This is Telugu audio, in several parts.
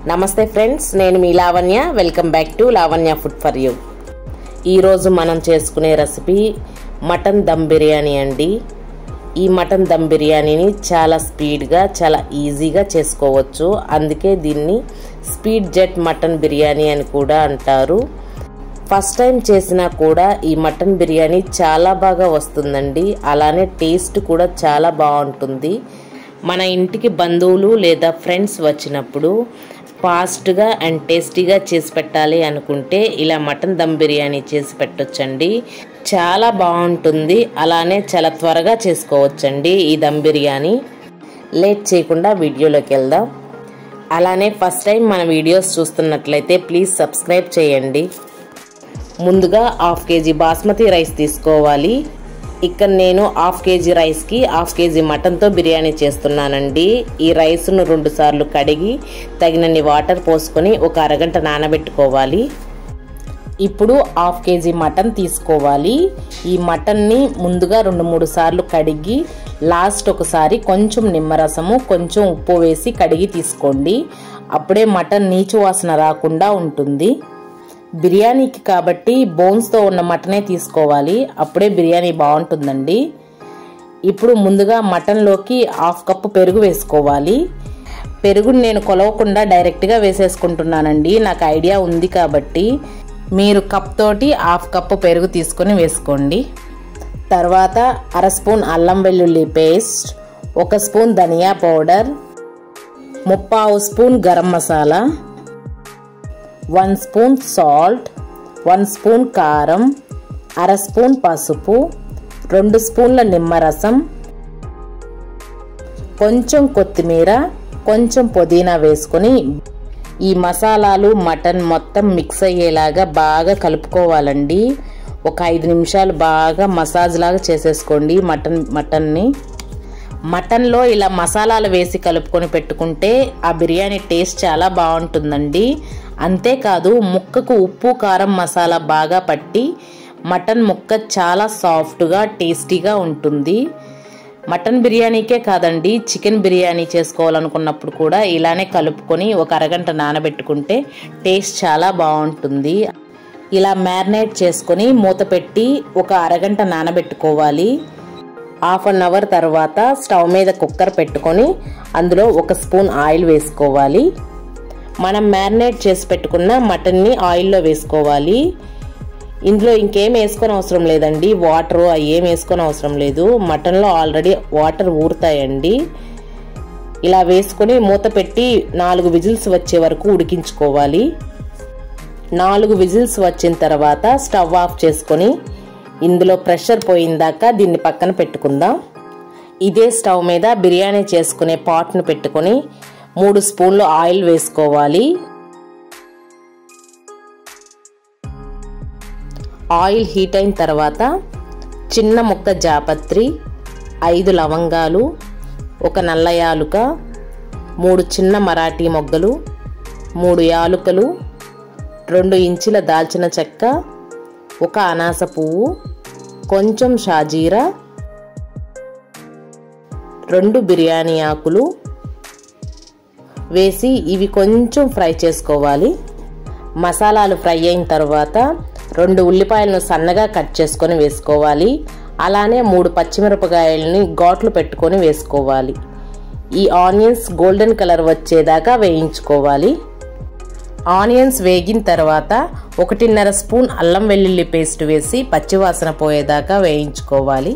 నమస్తే ఫ్రెండ్స్ నేను మీ Lavanya welcome back to Lavanya food for you ఈరోజు మనం చేసుకునే రెసిపీ మటన్ దమ్ బిర్యానీ అండి ఈ మటన్ దమ్ బిర్యానీని చాలా స్పీడ్గా చాలా ఈజీగా చేసుకోవచ్చు అందుకే దీన్ని స్పీడ్ జెట్ మటన్ బిర్యానీ అని కూడా అంటారు ఫస్ట్ టైం చేసినా కూడా ఈ మటన్ బిర్యానీ చాలా బాగా వస్తుందండి అలానే టేస్ట్ కూడా చాలా బాగుంటుంది మన ఇంటికి బంధువులు లేదా ఫ్రెండ్స్ వచ్చినప్పుడు ఫాస్ట్గా అండ్ టేస్టీగా చేసి పెట్టాలి అనుకుంటే ఇలా మటన్ దమ్ బిర్యానీ చేసి పెట్టొచ్చండి చాలా బాగుంటుంది అలానే చాలా త్వరగా చేసుకోవచ్చండి ఈ దమ్ బిర్యానీ లేట్ చేయకుండా వీడియోలోకి వెళ్దాం అలానే ఫస్ట్ టైం మన వీడియోస్ చూస్తున్నట్లయితే ప్లీజ్ సబ్స్క్రైబ్ చేయండి ముందుగా హాఫ్ కేజీ బాస్మతి రైస్ తీసుకోవాలి ఇక్కడ నేను హాఫ్ కేజీ రైస్కి హాఫ్ కేజీ మటన్తో బిర్యానీ చేస్తున్నానండి ఈ రైస్ను రెండు సార్లు కడిగి తగినన్ని వాటర్ పోసుకొని ఒక అరగంట నానబెట్టుకోవాలి ఇప్పుడు హాఫ్ కేజీ మటన్ తీసుకోవాలి ఈ మటన్ని ముందుగా రెండు మూడు సార్లు కడిగి లాస్ట్ ఒకసారి కొంచెం నిమ్మరసము కొంచెం ఉప్పు వేసి కడిగి తీసుకోండి అప్పుడే మటన్ నీచు వాసన రాకుండా ఉంటుంది బిర్యానీకి కాబట్టి బోన్స్తో ఉన్న మటనే తీసుకోవాలి అప్పుడే బిర్యానీ బాగుంటుందండి ఇప్పుడు ముందుగా మటన్లోకి హాఫ్ కప్పు పెరుగు వేసుకోవాలి పెరుగుని నేను కొలవకుండా డైరెక్ట్గా వేసేసుకుంటున్నానండి నాకు ఐడియా ఉంది కాబట్టి మీరు కప్ తోటి హాఫ్ కప్పు పెరుగు తీసుకొని వేసుకోండి తర్వాత అర స్పూన్ అల్లం వెల్లుల్లి పేస్ట్ ఒక స్పూన్ ధనియా పౌడర్ ముప్పావు spoon garam masala one spoon salt one spoon కారం అర స్పూన్ పసుపు రెండు స్పూన్ల నిమ్మరసం కొంచెం కొత్తిమీర కొంచెం పుదీనా వేసుకొని ఈ మసాలాలు మటన్ మొత్తం మిక్స్ అయ్యేలాగా బాగా కలుపుకోవాలండి ఒక ఐదు నిమిషాలు బాగా మసాజ్ లాగా చేసేసుకోండి మటన్ మటన్ని మటన్లో ఇలా మసాలాలు వేసి కలుపుకొని పెట్టుకుంటే ఆ బిర్యానీ టేస్ట్ చాలా బాగుంటుందండి అంతేకాదు ముక్కకు ఉప్పు కారం మసాలా బాగా పట్టి మటన్ ముక్క చాలా సాఫ్ట్గా టేస్టీగా ఉంటుంది మటన్ బిర్యానీకే కాదండి చికెన్ బిర్యానీ చేసుకోవాలనుకున్నప్పుడు కూడా ఇలానే కలుపుకొని ఒక అరగంట నానబెట్టుకుంటే టేస్ట్ చాలా బాగుంటుంది ఇలా మ్యారినేట్ చేసుకొని మూత పెట్టి ఒక అరగంట నానబెట్టుకోవాలి హాఫ్ అన్ అవర్ తర్వాత స్టవ్ మీద కుక్కర్ పెట్టుకొని అందులో ఒక స్పూన్ ఆయిల్ వేసుకోవాలి మనం మ్యారినేట్ చేసి పెట్టుకున్న మటన్ని ఆయిల్లో వేసుకోవాలి ఇందులో ఇంకేం వేసుకొని అవసరం లేదండి వాటర్ ఏం వేసుకొని అవసరం లేదు మటన్లో ఆల్రెడీ వాటర్ ఊరుతాయండి ఇలా వేసుకొని మూత పెట్టి నాలుగు విజిల్స్ వచ్చే వరకు ఉడికించుకోవాలి నాలుగు విజిల్స్ వచ్చిన తర్వాత స్టవ్ ఆఫ్ చేసుకొని ఇందులో ప్రెషర్ పోయిందాక దీన్ని పక్కన పెట్టుకుందాం ఇదే స్టవ్ మీద బిర్యానీ చేసుకునే పాట్ను పెట్టుకొని మూడు స్పూన్లు ఆయిల్ వేసుకోవాలి ఆయిల్ హీట్ అయిన తర్వాత చిన్న ముక్క జాపత్రి ఐదు లవంగాలు ఒక నల్ల యాలుక మూడు చిన్న మరాఠీ మొగ్గలు మూడు యాలుకలు రెండు ఇంచుల దాల్చిన చెక్క ఒక అనాస పువ్వు కొంచెం షాజీరా రెండు బిర్యానీ ఆకులు వేసి ఇవి కొంచెం ఫ్రై చేసుకోవాలి మసాలాలు ఫ్రై అయిన తర్వాత రెండు ఉల్లిపాయలను సన్నగా కట్ చేసుకొని వేసుకోవాలి అలానే మూడు పచ్చిమిరపకాయలని ఘాట్లు పెట్టుకొని వేసుకోవాలి ఈ ఆనియన్స్ గోల్డెన్ కలర్ వచ్చేదాకా వేయించుకోవాలి ఆనియన్స్ వేగిన తర్వాత ఒకటిన్నర స్పూన్ అల్లం వెల్లుల్లి పేస్ట్ వేసి పచ్చివాసన పోయేదాకా వేయించుకోవాలి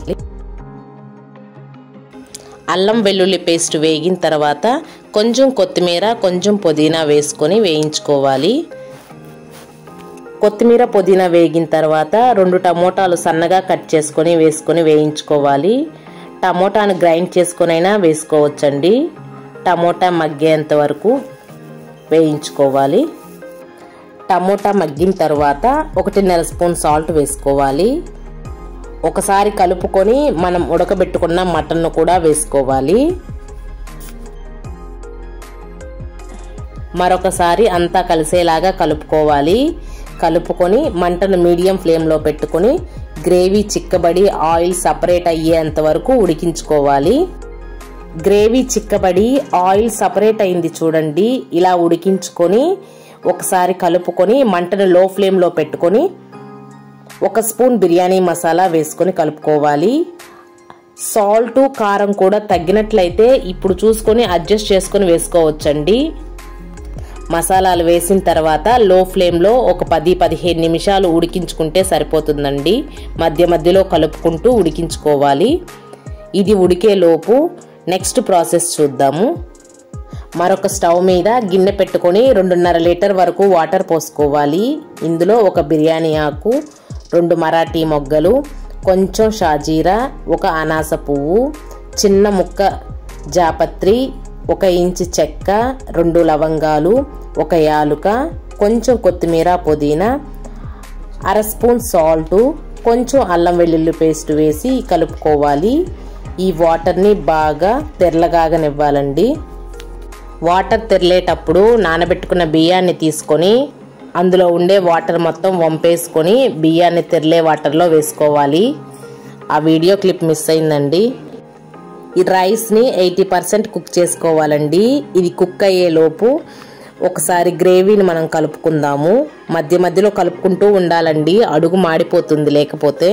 అల్లం వెల్లుల్లి పేస్ట్ వేగిన తర్వాత కొంచెం కొత్తిమీర కొంచెం పుదీనా వేసుకొని వేయించుకోవాలి కొత్తిమీర పుదీనా వేగిన తర్వాత రెండు టమోటాలు సన్నగా కట్ చేసుకొని వేసుకొని వేయించుకోవాలి టమోటాను గ్రైండ్ చేసుకొనైనా వేసుకోవచ్చండి టమోటా మగ్గేంత వరకు వేయించుకోవాలి టమోటా మగ్గిన తర్వాత ఒకటిన్నర స్పూన్ సాల్ట్ వేసుకోవాలి ఒకసారి కలుపుకొని మనం ఉడకబెట్టుకున్న మటన్ను కూడా వేసుకోవాలి మరొకసారి అంతా కలిసేలాగా కలుపుకోవాలి కలుపుకొని మంటను మీడియం ఫ్లేమ్లో పెట్టుకొని గ్రేవీ చిక్కబడి ఆయిల్ సపరేట్ అయ్యేంత వరకు ఉడికించుకోవాలి గ్రేవీ చిక్కబడి ఆయిల్ సపరేట్ అయింది చూడండి ఇలా ఉడికించుకొని ఒకసారి కలుపుకొని మంటను లో ఫ్లేమ్లో పెట్టుకొని ఒక స్పూన్ బిర్యానీ మసాలా వేసుకొని కలుపుకోవాలి సాల్ట్ కారం కూడా తగ్గినట్లయితే ఇప్పుడు చూసుకొని అడ్జస్ట్ చేసుకొని వేసుకోవచ్చండి మసాలాలు వేసిన తర్వాత లో ఫ్లేమ్లో ఒక పది పదిహేను నిమిషాలు ఉడికించుకుంటే సరిపోతుందండి మధ్య మధ్యలో కలుపుకుంటూ ఉడికించుకోవాలి ఇది ఉడికేలోపు నెక్స్ట్ ప్రాసెస్ చూద్దాము మరొక స్టవ్ మీద గిన్నె పెట్టుకొని రెండున్నర లీటర్ వరకు వాటర్ పోసుకోవాలి ఇందులో ఒక బిర్యానీ ఆకు రెండు మరాఠీ మొగ్గలు కొంచెం షాజీరా ఒక అనాస పువ్వు చిన్న ముక్క జాపత్రి ఒక ఇంచు చెక్క రెండు లవంగాలు ఒక యాలుక కొంచెం కొత్తిమీర పుదీనా అర స్పూన్ సాల్ట్ కొంచెం అల్లం వెల్లుల్లి పేస్ట్ వేసి కలుపుకోవాలి ఈ వాటర్ని బాగా తెరలగాగనివ్వాలండి వాటర్ తెరలేటప్పుడు నానబెట్టుకున్న బియ్యాన్ని తీసుకొని అందులో ఉండే వాటర్ మొత్తం వంపేసుకొని బియ్యాన్ని తెరలే వాటర్లో వేసుకోవాలి ఆ వీడియో క్లిప్ మిస్ అయిందండి ఈ రైస్ని ఎయిటీ పర్సెంట్ కుక్ చేసుకోవాలండి ఇది కుక్ అయ్యేలోపు ఒకసారి గ్రేవీని మనం కలుపుకుందాము మధ్య మధ్యలో కలుపుకుంటూ ఉండాలండి అడుగు మాడిపోతుంది లేకపోతే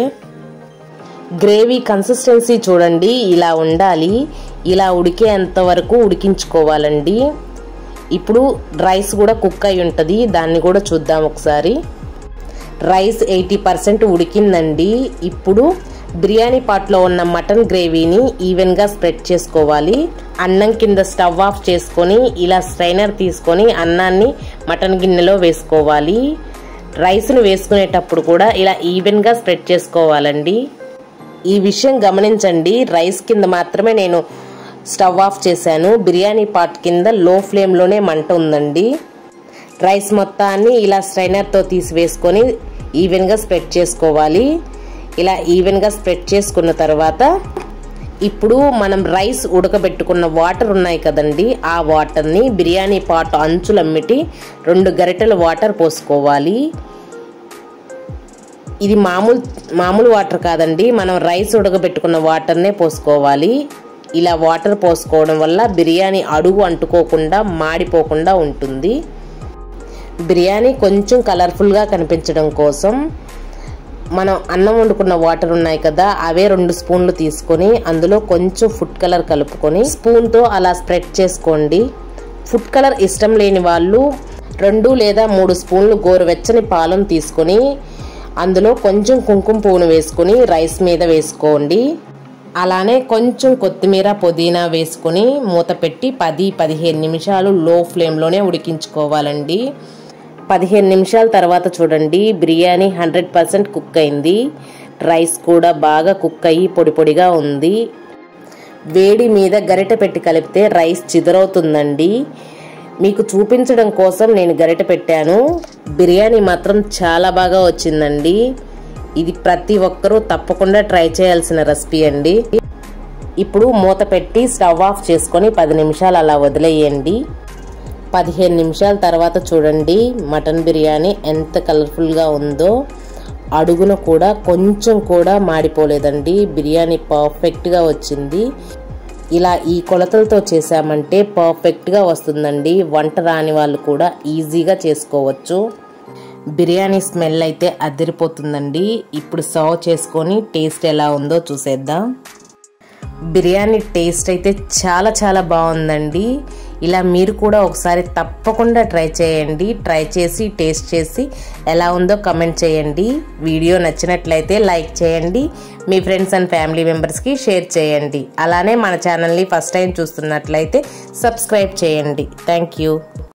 గ్రేవీ కన్సిస్టెన్సీ చూడండి ఇలా ఉండాలి ఇలా ఉడికేంత వరకు ఉడికించుకోవాలండి ఇప్పుడు రైస్ కూడా కుక్ అయి ఉంటుంది దాన్ని కూడా చూద్దాం ఒకసారి రైస్ ఎయిటీ పర్సెంట్ ఉడికిందండి ఇప్పుడు బిర్యానీ పాట్లో ఉన్న మటన్ గ్రేవీని ఈవెన్గా స్ప్రెడ్ చేసుకోవాలి అన్నం కింద స్టవ్ ఆఫ్ చేసుకొని ఇలా స్ట్రైనర్ తీసుకొని అన్నాన్ని మటన్ గిన్నెలో వేసుకోవాలి రైస్ను వేసుకునేటప్పుడు కూడా ఇలా ఈవెన్గా స్ప్రెడ్ చేసుకోవాలండి ఈ విషయం గమనించండి రైస్ కింద మాత్రమే నేను స్టవ్ ఆఫ్ చేశాను బిర్యానీ పాట్ కింద లో ఫ్లేమ్లోనే మంట ఉందండి రైస్ మొత్తాన్ని ఇలా స్ట్రైనర్తో తీసి వేసుకొని ఈవెన్గా స్ప్రెడ్ చేసుకోవాలి ఇలా ఈవెన్గా స్ప్రెడ్ చేసుకున్న తర్వాత ఇప్పుడు మనం రైస్ ఉడకబెట్టుకున్న వాటర్ ఉన్నాయి కదండి ఆ వాటర్ని బిర్యానీ పాట్ అంచులమ్మిటి రెండు గరిటెల వాటర్ పోసుకోవాలి ఇది మామూలు మామూలు వాటర్ కాదండి మనం రైస్ ఉడకబెట్టుకున్న వాటర్నే పోసుకోవాలి ఇలా వాటర్ పోసుకోవడం వల్ల బిర్యానీ అడుగు అంటుకోకుండా మాడిపోకుండా ఉంటుంది బిర్యానీ కొంచెం కలర్ఫుల్గా కనిపించడం కోసం మనం అన్నం వండుకున్న వాటర్ ఉన్నాయి కదా అవే రెండు స్పూన్లు తీసుకొని అందులో కొంచెం ఫుడ్ కలర్ కలుపుకొని స్పూన్తో అలా స్ప్రెడ్ చేసుకోండి ఫుడ్ కలర్ ఇష్టం లేని వాళ్ళు రెండు లేదా మూడు స్పూన్లు గోరువెచ్చని పాలను తీసుకొని అందులో కొంచెం కుంకుమ పువ్వును వేసుకొని రైస్ మీద వేసుకోండి అలానే కొంచెం కొత్తిమీర పుదీనా వేసుకొని మూత పెట్టి పది పదిహేను నిమిషాలు లో ఫ్లేమ్లోనే ఉడికించుకోవాలండి పదిహేను నిమిషాల తర్వాత చూడండి బిర్యానీ హండ్రెడ్ పర్సెంట్ కుక్ అయింది రైస్ కూడా బాగా కుక్ అయ్యి పొడి పొడిగా ఉంది వేడి మీద గరిటె పెట్టి కలిపితే రైస్ చిదరవుతుందండి మీకు చూపించడం కోసం నేను గరిటె పెట్టాను బిర్యానీ మాత్రం చాలా బాగా వచ్చిందండి ఇది ప్రతి ఒక్కరూ తప్పకుండా ట్రై చేయాల్సిన రెసిపీ అండి ఇప్పుడు మూత పెట్టి స్టవ్ ఆఫ్ చేసుకొని పది నిమిషాలు అలా వదిలేయండి పదిహేను నిమిషాల తర్వాత చూడండి మటన్ బిర్యానీ ఎంత కలర్ఫుల్గా ఉందో అడుగున కూడా కొంచెం కూడా మాడిపోలేదండి బిర్యానీ పర్ఫెక్ట్గా వచ్చింది ఇలా ఈ కొలతలతో చేసామంటే పర్ఫెక్ట్గా వస్తుందండి వంట రాని వాళ్ళు కూడా ఈజీగా చేసుకోవచ్చు బిర్యానీ స్మెల్ అయితే అదిరిపోతుందండి ఇప్పుడు సర్వ్ చేసుకొని టేస్ట్ ఎలా ఉందో చూసేద్దాం బిర్యానీ టేస్ట్ అయితే చాలా చాలా బాగుందండి ఇలా మీరు కూడా ఒకసారి తప్పకుండా ట్రై చేయండి ట్రై చేసి టేస్ట్ చేసి ఎలా ఉందో కమెంట్ చేయండి వీడియో నచ్చినట్లయితే లైక్ చేయండి మీ ఫ్రెండ్స్ అండ్ ఫ్యామిలీ మెంబర్స్కి షేర్ చేయండి అలానే మన ఛానల్ని ఫస్ట్ టైం చూస్తున్నట్లయితే సబ్స్క్రైబ్ చేయండి థ్యాంక్ యూ